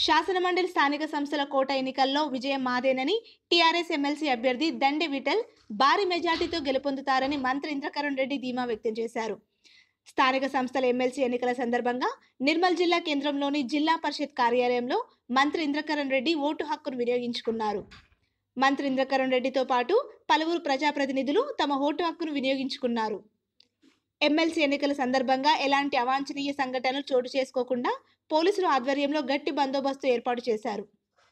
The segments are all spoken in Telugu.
శాసనమండలి స్థానిక సంస్థల కోట ఎన్నికల్లో విజయం మాదేనని టీఆర్ఎస్ ఎమ్మెల్సీ అభ్యర్థి దండె విఠల్ భారీ మెజార్టీతో గెలుపొందుతారని మంత్రి ఇంద్రకరణ్ రెడ్డి ధీమా వ్యక్తం చేశారు స్థానిక సంస్థల ఎమ్మెల్సీ ఎన్నికల సందర్భంగా నిర్మల్ జిల్లా కేంద్రంలోని జిల్లా పరిషత్ కార్యాలయంలో మంత్రి ఇంద్రకరణ్ రెడ్డి ఓటు హక్కును వినియోగించుకున్నారు మంత్రి ఇంద్రకరణ్ రెడ్డితో పాటు పలువురు ప్రజాప్రతినిధులు తమ ఓటు హక్కును వినియోగించుకున్నారు ఎమ్మెల్సీ ఎన్నికల సందర్భంగా ఎలాంటి అవాంఛనీయ సంఘటనలు చోటు చేసుకోకుండా పోలీసుల ఆధ్వర్యంలో గట్టి బందోబస్తు ఏర్పాటు చేశారు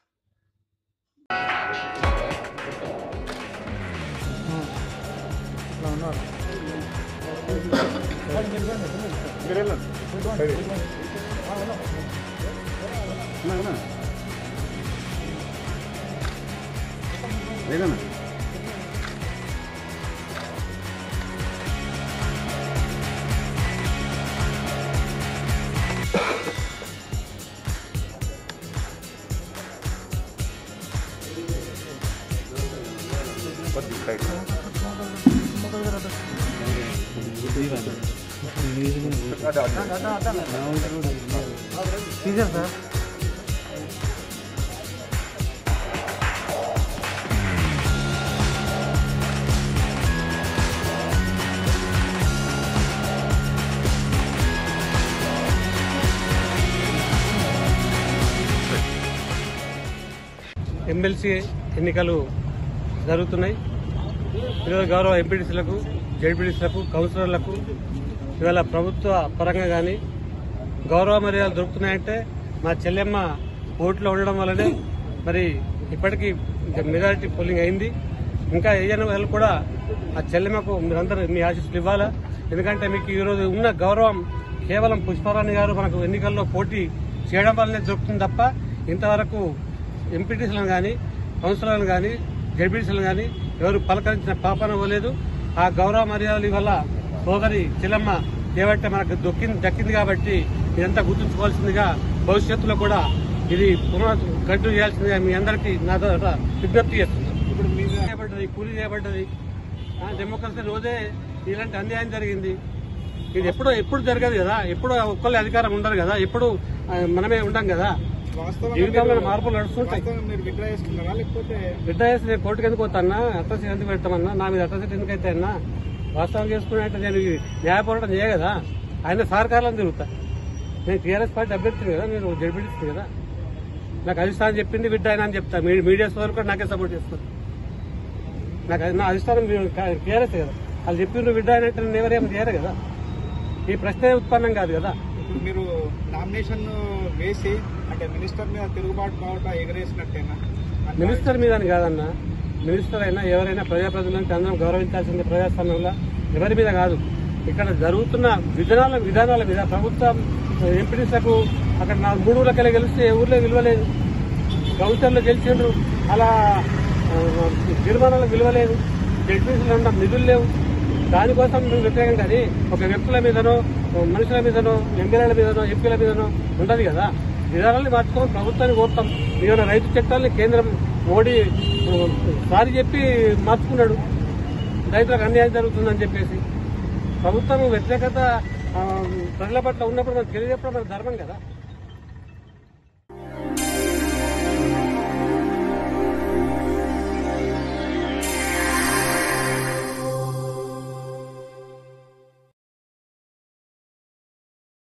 లేదన్నా తీసారు సార్ ఎమ్మెల్సీ ఎన్నికలు జరుగుతున్నాయి ఈరోజు గౌరవ ఎంపీటీసీలకు జడ్పీటీసీలకు కౌన్సిలర్లకు ఇవాళ ప్రభుత్వ పరంగా కానీ గౌరవ మర్యాదలు దొరుకుతున్నాయంటే మా చెల్లెమ్మ ఓట్లో ఉండడం వల్లనే మరి ఇప్పటికీ మెజారిటీ పోలింగ్ అయింది ఇంకా వేయని వాళ్ళు కూడా ఆ చెల్లెమ్మకు మీరందరూ మీ ఆశీస్సులు ఇవ్వాలా ఎందుకంటే మీకు ఈరోజు ఉన్న గౌరవం కేవలం పుష్పారాణి గారు మనకు ఎన్నికల్లో పోటీ చేయడం వల్లనే దొరుకుతుంది తప్ప ఇంతవరకు ఎంపీటీసీలను కానీ కౌన్సిలర్లను కానీ జడ్పీటీసీలను కానీ ఎవరు పలకరించిన పాపన ఇవ్వలేదు ఆ గౌరవ మర్యాదలు వల్ల సోదరి చెల్లమ్మ ఏమంటే మనకు దొక్కింది దక్కింది కాబట్టి ఇదంతా గుర్తుంచుకోవాల్సిందిగా భవిష్యత్తులో కూడా ఇది పునః కంటిన్యూ చేయాల్సిందిగా మీ అందరికీ నా ద్వారా విజ్ఞప్తి చేస్తున్నాను ఇప్పుడు మీరు చేయబడ్డది కూలీ చేయబడ్డది ఆ, డెమోక్రసీ రోజే ఇలాంటి అన్యాయం జరిగింది ఇది ఎప్పుడో ఎప్పుడు జరగదు కదా ఎప్పుడు ఒక్కళ్ళ అధికారం ఉండదు కదా ఎప్పుడు ఆ, మనమే ఉండం కదా జీవితంలో మార్పులు నడుస్తుంటాయి మీరు విత్డ్రా చేసుకున్నారా లేకపోతే బిడ్డ వేసి నేను కోర్టుకు ఎందుకు పోతాన్నా అట్రసిటీ ఎందుకు పెడతామన్నా నా మీద అట్రసిటీ ఎందుకు అయితే అన్నా వాస్తవం చేసుకున్నట్టు నేను ఇది న్యాయ పోరాటం చేయ కదా ఆయన సహకారాలను తిరుగుతా నేను టీఆర్ఎస్ పార్టీ అభ్యర్థిని కదా నేను జడ్పీటీస్తుంది కదా నాకు అధిష్టానం చెప్పింది బిడ్డ ఆయన అని చెప్తా మీ- మీడియా సోదరు కూడా నాకే సపోర్ట్ చేస్తారు నాకు అది- నా అధిష్టానం టీఆర్ఎస్ కదా వాళ్ళు చెప్పిండ్రు బిడ్డ అయినట్టు నేను ఎవరేం చేయరు కదా ఈ ప్రశ్నే ఉత్పన్నం కాదు కదా ఇప్పుడు మీరు నామినేషన్ వేసి అంటే మినిస్టర్ మీద తిరుగుబాటు బావుట ఎగరేసినట్టేనా అంటే మినిస్టర్ మీద అని కాదన్నా మినిస్టర్ అయినా ఎవరైనా ప్రజాప్రతినిధులను అందరం గౌరవించాల్సింది ప్రజాస్వామ్యంలో ఎవరి మీద కాదు ఇక్కడ జరుగుతున్న విధానాల విధానాల మీద ప్రభుత్వం ఎంపీడీసీలకు అక్కడ నా మూడు ఊళ్ళకెళ్ళి గెలిస్తే ఏ ఊర్లో విలువలేదు కౌన్సిలర్లు గెలిచిండ్రు అలా ఆ, తీర్మానాలకు విలువలేదు జడ్పీసీలు ఉన్న నిధులు లేవు దానికోసం మేము వ్యతిరేకం కానీ ఒక వ్యక్తుల మీదనో మనుషుల మీదనో ఎమ్మెల్యేల మీదనో ఎంపీల మీదనో ఉండదు కదా విధానాన్ని మార్చుకొని ప్రభుత్వాన్ని కోరుతాం ఈరోజు రైతు చట్టాలని కేంద్రం మోడీ ఆ, సారి చెప్పి మార్చుకున్నాడు రైతులకు అన్యాయం జరుగుతుందని చెప్పేసి ప్రభుత్వం వ్యతిరేకత ఆ, ప్రజల పట్ల ఉన్నప్పుడు మనకు తెలియజెప్పడం మన ధర్మం కదా